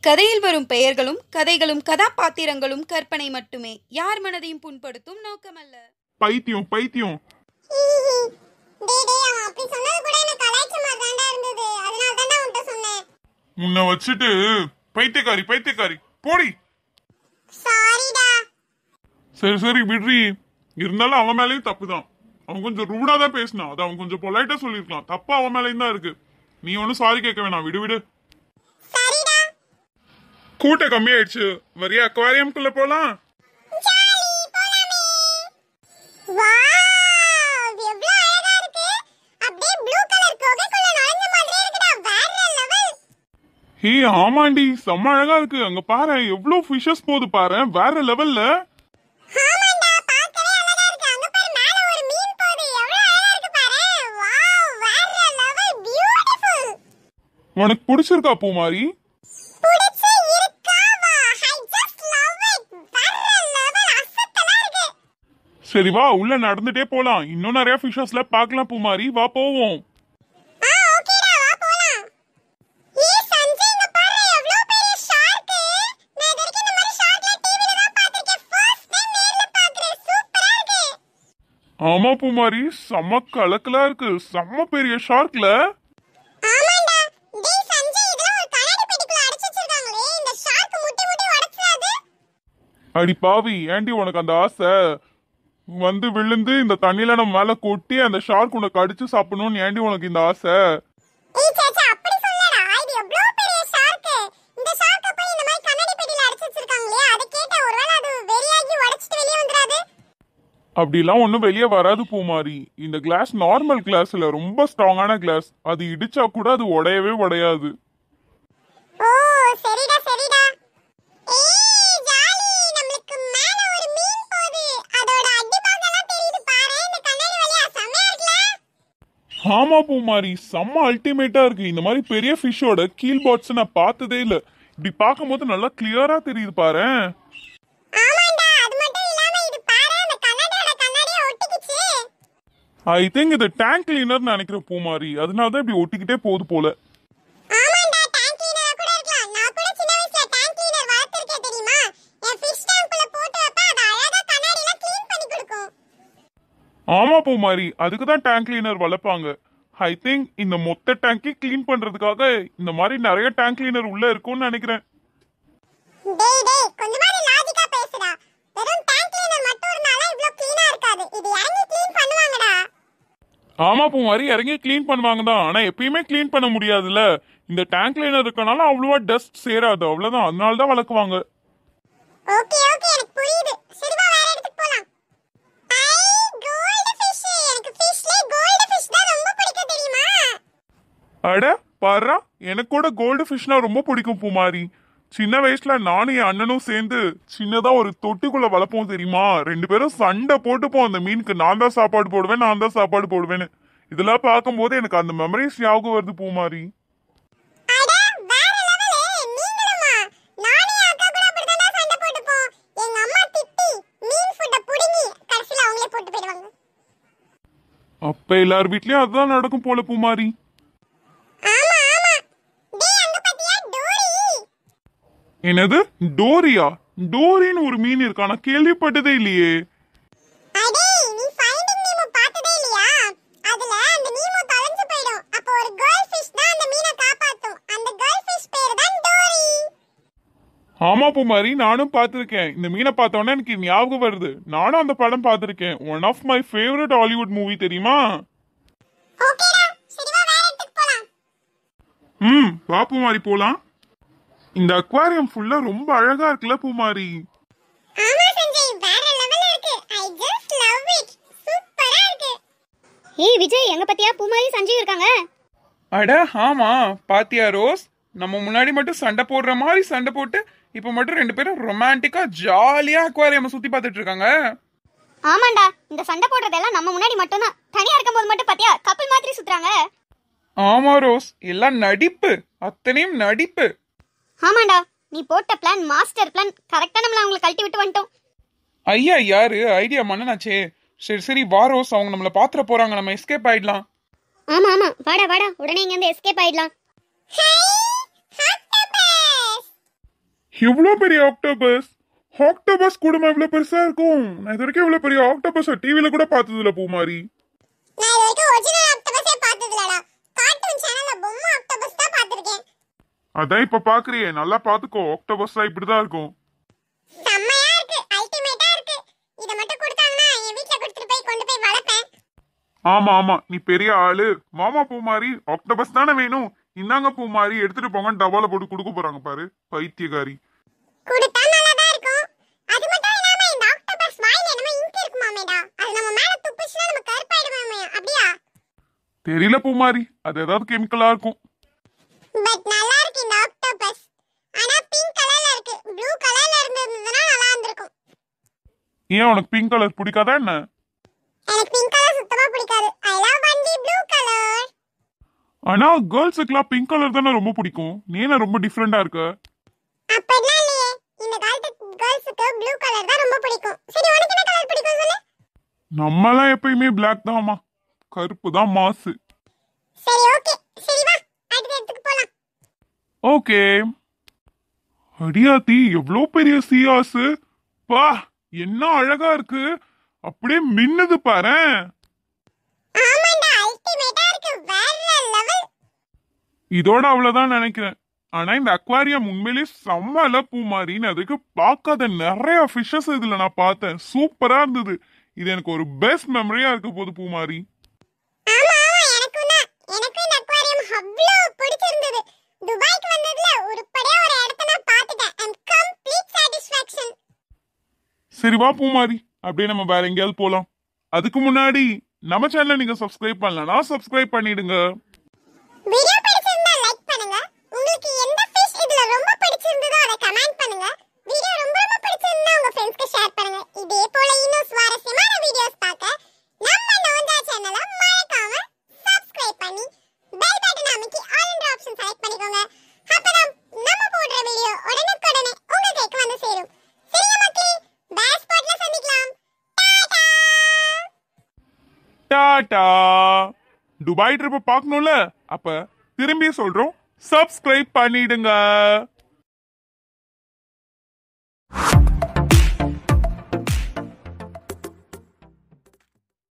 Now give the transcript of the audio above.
இக்கதையில் வரும் பெயர்களும் கதைகளும் கதாபாத்திரங்களும் கற்பனை மட்டுமே யார் மனதையும் புண்படுத்தும் நோக்கமல்ல பைத்தியம் பைத்தியம் ஹீஹி. டேய் டேய் அவன் அப்படி சொன்னது கூட எனக்கு கலாய்ச்ச மாதிரி தான்டா இருந்தது அதனால தான்டா உன்கிட்ட சொன்னேன் உன்னை வச்சுட்டு பைத்தியக்காரி பைத்தியக்காரி போடி சாரிடா சரி சரி விடுறி இருந்தாலும் அவன் மேலயும் தப்பு தான் அவன் கொஞ்சம் ரூடா தான் பேசினான் அது அவன் கொஞ்சம் பொலைட்டா சொல்லியிருக்கலாம் தப்பு அவன் மேலயும் தான் இருக்கு நீ ஒன்னும் சாரி கேட்க வேணாம் விடு விடு சரிடா கூட்டம் கம்மியாயிடுச்சு வரியா அக்வாரியம்குள்ள போலாம் ஜாலி போலாமே வாவ் எவ்வளவு அழகா இருக்கு அப்படியே ப்ளூ கலர் கோகைக்குள்ள நுழைஞ்ச மாதிரியே இருக்குடா வேற லெவல் ஹே ஆமாண்டி செம்ம அழகா இருக்கு அங்க பாரு எவ்வளவு ஃபிஷஸ் போகுது பாரு வேற லெவல்ல ஆமாண்டா பார்க்கவே அழகா இருக்கு அங்க பாரு மேல ஒரு மீன் போகுது எவ்வளவு அழகா இருக்கு பாரு வாவ் வேற லெவல் பியூட்டிஃபுல் உனக்கு பிடிச்சிருக்கா பூமாரி புடிச்சு இருக்காவா ஐ ஜஸ்ட் லவ் இட் வேற லெவல் அசத்தலா இருக்கு சரி வா உள்ள நடந்துட்டே போலாம் இன்னும் நிறைய ஃபிஷஸ்ல பார்க்கலாம் பூமாரி வா போவோம் ஆ ஓகேடா வா போலாம் ஏ சஞ்சய் இங்க பாரு எவ்வளவு பெரிய ஷார்க் நான் இது வரைக்கும் இந்த மாதிரி ஷார்க்ல டிவில தான் பார்த்திருக்கேன் ஃபர்ஸ்ட் டைம் நேர்ல பார்க்கறேன் சூப்பரா இருக்கு ஆமா பூமாரி செம்ம கலக்கலா இருக்கு செம்ம பெரிய ஷார்க்ல ஆமாண்டா டேய் சஞ்சய் இதெல்லாம் ஒரு கண்ணாடி பெட்டிக்குள்ள அடைச்சு வச்சிருக்காங்களே இந்த ஷார்க் முட்டி முட்டி உடைச்சிடாது அடி பாவி ஏண்டி உனக்கு அந்த ஆசை வந்து விழுந்து இந்த தண்ணியில நம்ம மேல கொட்டி அந்த ஷார்க் உனக்கு அடிச்சு சாப்பிடணும்னு ஏண்டி உனக்கு இந்த ஆசை ஏய் சேச்சா அப்படி சொல்லடா இது எவ்வளவு பெரிய ஷார்க் இந்த ஷார்க்க போய் இந்த மாதிரி கண்ணாடி பெட்டில அடைச்சு வச்சிருக்காங்களே அதை கேட்ட ஒருவேளை அது வெறியாகி உடைச்சிட்டு வெளியே வந்துராது அப்படிலாம் ஒன்றும் வெளியே வராது பூமாரி இந்த கிளாஸ் நார்மல் கிளாஸ் இல்ல ரொம்ப ஸ்ட்ராங்கான கிளாஸ் அது இடிச்சா கூட அது உடையவே உடையாது ஓ சரிடா சரிடா ஏய் ஜாலி நம்மளுக்கு மேல ஒரு மீன் போகுது அதோட அடிபாகம்லாம் தெரியுது பாரு இந்த கண்ணாடி வழியா செமையா இருக்குல ஆமா பூமாரி செம்ம அல்டிமேட்டா இருக்கு இந்த மாதிரி பெரிய ஃபிஷ்ஷோட கீல் பாட்ஸ் நான் பார்த்ததே இல்ல இப்படி பார்க்கும்போது நல்லா கிளியரா தெரியுது பாரு ஆமாண்டா அது மட்டும் இல்லாம இது பாரு அந்த கண்ணாடியோட கண்ணாடியை ஒட்டிக்கிச்சு ஐ திங்க் இது டேங்க் கிளீனர் நினைக்கிறேன் பூமாரி அதனால தான் இப்படி ஒட்டிக்கிட்டே போகுது போல ஆமாண்டா டேங்க் கிளீனரா கூட இருக்கலாம் நான் கூட சின்ன வயசுல டேங்க் கிளீனர் வளர்த்திருக்கேன் தெரியுமா என் ஃபிஷ் டேங்க்குள்ள போட்டு வைப்பேன் அது அழகா கண்ணாடிலாம் க்ளீன் பண்ணி கொடுக்கும் ஆமா பூமாரி அதுக்கு தான் டேங்க் கிளீனர் வளர்ப்பாங்க ஐ திங்க் இந்த மொத்த டேங்கை க்ளீன் பண்றதுக்காக இந்த மாதிரி நிறைய டேங்க் கிளீனர் உள்ள இருக்கும்னு நினைக்கிறேன் டேய் டேய் கொஞ்சமாவது லாஜிக்கா பேசுடா வெறும் டேங்க் கிளீனர் மட்டும் இருந்தாலும் இவ்ளோ க்ளீனா இருக்காது இது இறங்கி க்ளீன் பண்ணுவாங்கடா ஆமா பூமாரி இறங்கி க்ளீன் பண்ணுவாங்க தான் ஆனா எப்பயுமே க்ளீன் பண்ண முடியாதுல்ல இந்த டேங்க் கிளீனர் இருக்கனால அவ்வளவா டஸ்ட் சேராது அவ்வளவுதான் அதனால தான் வளர்க்குவாங்க ஓகே ஓகே எனக்கு புரியுது சரி வா வேற இடத்துக்கு போலாம் ஐ கோல்ட் ஃபிஷ் எனக்கு ஃபிஷ்ல கோல்ட் ஃபிஷ் தான் ரொம்ப பிடிக்கும் தெரியுமா அட பாருடா எனக்கு கூட கோல்டு ஃபிஷ்னா ரொம்ப பிடிக்கும் பூமாரி சின்ன வயசுல நானும் என் அண்ணனும் சேர்ந்து சின்னதா ஒரு தொட்டிக்குள்ள வளர்ப்போம் தெரியுமா ரெண்டு பேரும் சண்டை போட்டுப்போம் அந்த மீனுக்கு நான் தான் சாப்பாடு போடுவேன் நான் தான் சாப்பாடு போடுவேன்னு இதெல்லாம் பார்க்கும்போது எனக்கு அந்த மெமரிஸ் ஞாபகம் வருது பூமாரி அட வேற லெவலே நீங்களுமா நானே அக்கா கூட அப்படிதான் சண்டை போட்டுப்போம் எங்க அம்மா திட்டி மீன் ஃபுட்ட புடுங்கி கடைசில அவங்களே போட்டு போயிடுவாங்க அப்ப எல்லார் வீட்லயும் அதுதான் நடக்கும் போல பூமாரி ஆமா ஆமா டேய் அங்க பாத்தியா டோரி என்னது டோரியா டோரின்னு ஒரு மீன் இருக்கா நான் கேள்விப்பட்டதே இல்லையே அடே நீ ஃபைண்டிங் நீமோ பார்த்ததே இல்லையா அதுல அந்த நீமோ தொலைஞ்சு போயிடும் அப்போ ஒரு கேர்ள் ஃபிஷ் தான் அந்த மீனை காப்பாத்தும் அந்த கேர்ள் ஃபிஷ் பேர் தான் டோரி ஆமா பூமாரி நானும் பார்த்திருக்கேன் இந்த மீனை பார்த்தோன்னே எனக்கு ஞாபகம் வருது நானும் அந்த படம் பார்த்திருக்கேன் one of my favourite Hollywood movie தெரியுமா ஓகேடா சரி வா வேற இடத்துக்கு போலாம் ம் வா பூமாரி போலாம் இந்த அக்வாரியம் ஃபுல்லா ரொம்ப அழகா இருக்குல்ல பூமாரி ஆமா சஞ்சய் வேற லெவல்ல இருக்கு ஐ ஜஸ்ட் லவ் இட் சூப்பரா இருக்கு ஏய் விஜய் எங்க பத்தியா பூமாரி சஞ்சய் இருக்காங்க அட ஆமா பாத்தியா ரோஸ் நம்ம முன்னாடி மட்டும் சண்டை போடுற மாதிரி சண்டை போட்டு இப்ப மட்டும் ரெண்டு பேரும் ரொமான்டிக்கா ஜாலியா அக்வாரியம் சுத்தி பார்த்துட்டு இருக்காங்க ஆமாண்டா இந்த சண்டை போடுறதெல்லாம் நம்ம முன்னாடி மட்டும்தான் தனியா இருக்கும்போது மட்டும் பாத்தியா கப்பல் மாதிரி சுத்துறாங்க ஆமா ரோஸ் எல்லாம் நடிப்பு அத்தனையும் நடிப்பு ஆமாண்டா நீ போட்ட பிளான் மாஸ்டர் பிளான் கரெக்டா நம்மள அவங்களை கழட்டி விட்டு வந்துட்டோம் ஐயா யாரு ஐடியா மன்னனாச்சே சரி சரி வா ரோஸ் அவங்க நம்மள பாத்துற போறாங்க நம்ம எஸ்கேப் ஆயிடலாம் ஆமா ஆமா வாடா வாடா உடனே இங்க இருந்து எஸ்கேப் ஆயிடலாம் ஹை ஆக்டோபஸ் எவ்வளோ பெரிய ஆக்டோபஸ் ஆக்டோபஸ் கூடமா இவ்வளோ பெருசா இருக்கும் நான் இது வரைக்கும் இவ்வளோ பெரிய ஆக்டோபஸ் டிவியில கூட பார்த்தது இல்ல பூமாரி நான் இது வரைக்கும் ஒரிஜினல் ஆக்டோபஸே பார்த்தது இல்லடா கார்ட்டூன் சேனல்ல பொம்மை ஆக்டோபஸ் தான் பார்த்திருக்கேன் அதான் இப்ப பாக்குறியே நல்லா பாத்துக்கோ ஆக்டோபஸ்லாம் இப்படிதான் இருக்கும் செம்மையா இருக்கு அல்டிமேட்டா இருக்கு இத மட்டும் கொடுத்தாங்கன்னா என் வீட்ல கொடுத்துட்டு போய் கொண்டு போய் வளர்ப்பேன் ஆமா ஆமா நீ பெரிய ஆளு மாமா பூமாரி ஆக்டோபஸ் தானே வேணும் இந்தாங்க பூமாரி எடுத்துட்டு போங்க டபால போட்டு கொடுக்க போறாங்க பாரு பைத்தியகாரி கொடுத்தா நல்லதா இருக்கும் அது மட்டும் இல்லாம இந்த ஆக்டோபஸ் வாயில என்னமோ இங்க் இருக்குமாமேடா அது நம்ம மேல துப்புச்சுனா நம்ம கருப்பாயிடுமாமே அப்படியா தெரியல பூமாரி அது ஏதாவது கெமிக்கலா இருக்கும் பட் நல்லா இருக்கு இந்த ஆக்டோபஸ் ஆனா பிங்க் கலர்ல இருக்கு ப்ளூ கலர்ல இருந்திருந்ததுன்னா நல்லா இருந்திருக்கும் ஏன் உனக்கு பிங்க் கலர் பிடிக்காதா என்ன எனக்கு பிங்க் கலர் சுத்தமா பிடிக்காது I love only blue colour ஆனா கேர்ள்ஸுக்குலாம் பிங்க் கலர் தானே ரொம்ப பிடிக்கும் நீ என்ன ரொம்ப டிஃப்ரெண்டா இருக்க அப்படிலாம் இல்லையே இந்த காலத்து கேர்ள்ஸுக்கு ப்ளூ கலர் தான் ரொம்ப பிடிக்கும் சரி உனக்கு என்ன கலர் பிடிக்கும் சொல்லு நம்மலாம் எப்பயுமே பிளாக் தான்மா கருப்பு தான் மாசு சரி ஓகே சரி வா அடுத்த இடத்துக்கு போலாம் ஓகே அடியாத்தி எவ்வளோ பெரிய சியாசு பா என்ன அழகா இருக்கு அப்படியே மின்னுது பாரேன் ஆமாண்டா அல்டிமேட்டா இருக்கு வேற லெவல் இதோட அவ்வளவுதான் நினைக்கிறேன் ஆனா இந்த அக்வாரியம் உண்மையிலேயே செம்மல பூமாரின்னு அதுக்கு பார்க்காத நிறைய ஃபிஷஸ் இதுல நான் பார்த்தேன் சூப்பரா இருந்தது இது எனக்கு ஒரு பெஸ்ட் மெமரியா இருக்க போகுது பூமாரி ஆமா ஆமா எனக்கும் தான் எனக்கும் இந்த அக்வாரியம் அவ்வளோ பிடிச்சிருந்தது துபாய்க்கு வந்ததுல உருப்படியா ஒரு இடத்த நான் பார்த்துட்டேன் அண்ட் கம்ப்ளீட் சாட்டிஸ்ஃபேக்ஷன் சரி வா பூமாரி அப்படியே நம்ம வேற எங்கேயாவது போலாம் அதுக்கு முன்னாடி நம்ம சேனலை நீங்க சப்ஸ்கிரைப் பண்ணலனா சப்ஸ்கிரைப் பண்ணிடுங்க வீடியோ பிடிச்சிருந்தா லைக் பண்ணுங்க உங்களுக்கு எந்த ஃபிஷ் இதுல ரொம்ப பிடிச்சிருந்ததோ அதை கமெண்ட் பண்ணுங்க வீடியோ ரொம்ப ரொம்ப பிடிச்சிருந்தா உங்க ஃப்ரெண்ட்ஸ்க்கு ஷேர் பண்ணுங்க இதே போல இன்னும் சுவாரஸ்யமான வீடியோஸ் பார்க்க நம்ம நோந்தா சேனலை மறக்காம சப்ஸ்கிரைப் பண்ணி பெல் பட்டன் அமைக்கி ஆல் என்ற ஆப்ஷன் செலக்ட் பண்ணிக்கோங்க அப்பதான் நம்ம போடுற வீடியோ உடனுக்குடனே உங்க கைக்கு வந்து சேரும் சரியா மக்களே பேஸ் ஸ்பாட்ல சந்திக்கலாம் டாடா டாடா துபாய் ட்ரிப்பை பார்க்கணும்ல அப்ப திரும்பி சொல்றோம் சப்ஸ்கிரைப் பண்ணிடுங்க